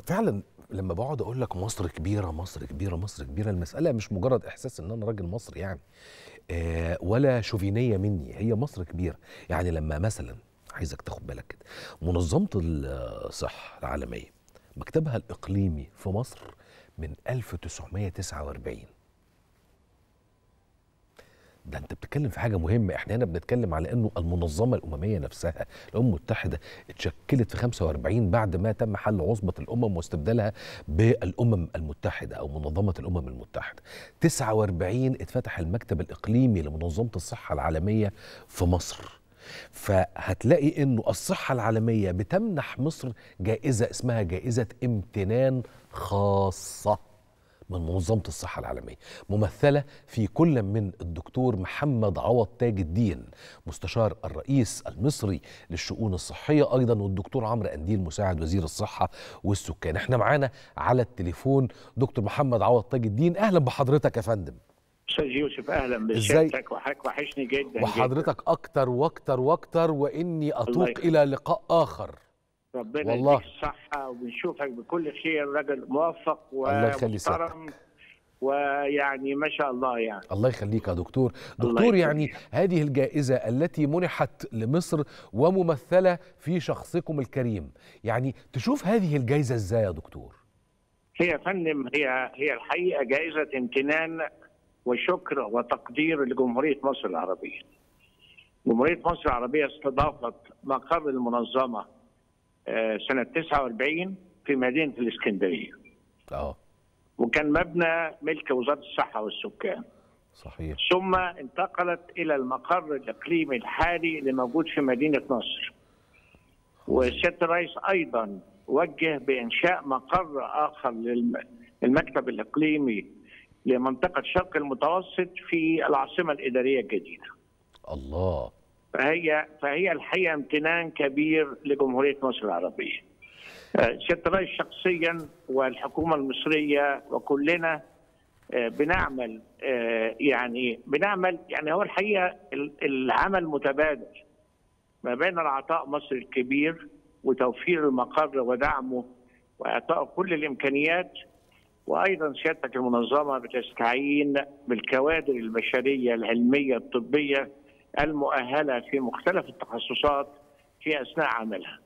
فعلا لما بقعد اقول لك مصر كبيره مصر كبيره مصر كبيره المساله مش مجرد احساس ان انا راجل مصري يعني آه ولا شوفينيه مني هي مصر كبيره يعني لما مثلا عايزك تاخد بالك كده منظمه الصحه العالميه مكتبها الاقليمي في مصر من 1949 ده انت بتتكلم في حاجه مهمه احنا هنا بنتكلم على انه المنظمه الامميه نفسها الامم المتحده اتشكلت في 45 بعد ما تم حل عصبه الامم واستبدالها بالامم المتحده او منظمه الامم المتحده 49 اتفتح المكتب الاقليمي لمنظمه الصحه العالميه في مصر فهتلاقي انه الصحه العالميه بتمنح مصر جائزه اسمها جائزه امتنان خاصه من منظمة الصحة العالمية ممثلة في كل من الدكتور محمد عوض تاج الدين مستشار الرئيس المصري للشؤون الصحية أيضا والدكتور عمرو أنديل مساعد وزير الصحة والسكان احنا معانا على التليفون دكتور محمد عوض تاج الدين أهلا بحضرتك يا فندم استاذ يوسف اهلا إزاي؟ بسيادتك وحضرتك وحشني جدا وحضرتك أكتر وأكتر وأكتر وإني أتوق يخليك. إلى لقاء آخر ربنا والله. يديك الصحة وبنشوفك بكل خير راجل موفق الله يخلي ومحترم ويعني ما شاء الله يعني الله يخليك يا دكتور الله دكتور يخليك. يعني هذه الجائزة التي منحت لمصر وممثلة في شخصكم الكريم يعني تشوف هذه الجائزة ازاي يا دكتور هي يا فندم هي هي الحقيقة جائزة امتنان وشكر وتقدير لجمهورية مصر العربية. جمهورية مصر العربية استضافت مقر المنظمة آه، سنة 49 في مدينة الإسكندرية اه وكان مبنى ملك وزارة الصحة والسكان. صحيح ثم انتقلت الى المقر الاقليمي الحالي اللي موجود في مدينه نصر. وسياده الرئيس ايضا وجه بانشاء مقر اخر للمكتب الاقليمي لمنطقه شرق المتوسط في العاصمه الاداريه الجديده. الله فهي فهي الحقيقه امتنان كبير لجمهوريه مصر العربيه. آه، سياده الرئيس شخصيا والحكومه المصريه وكلنا آه، بنعمل آه، يعني بنعمل يعني هو الحقيقه ال- العمل متبادل ما بين العطاء مصر الكبير وتوفير المقر ودعمه واعطاء كل الامكانيات وايضا سيادتك المنظمه بتستعين بالكوادر البشريه العلميه الطبيه المؤهله في مختلف التخصصات في اثناء عملها.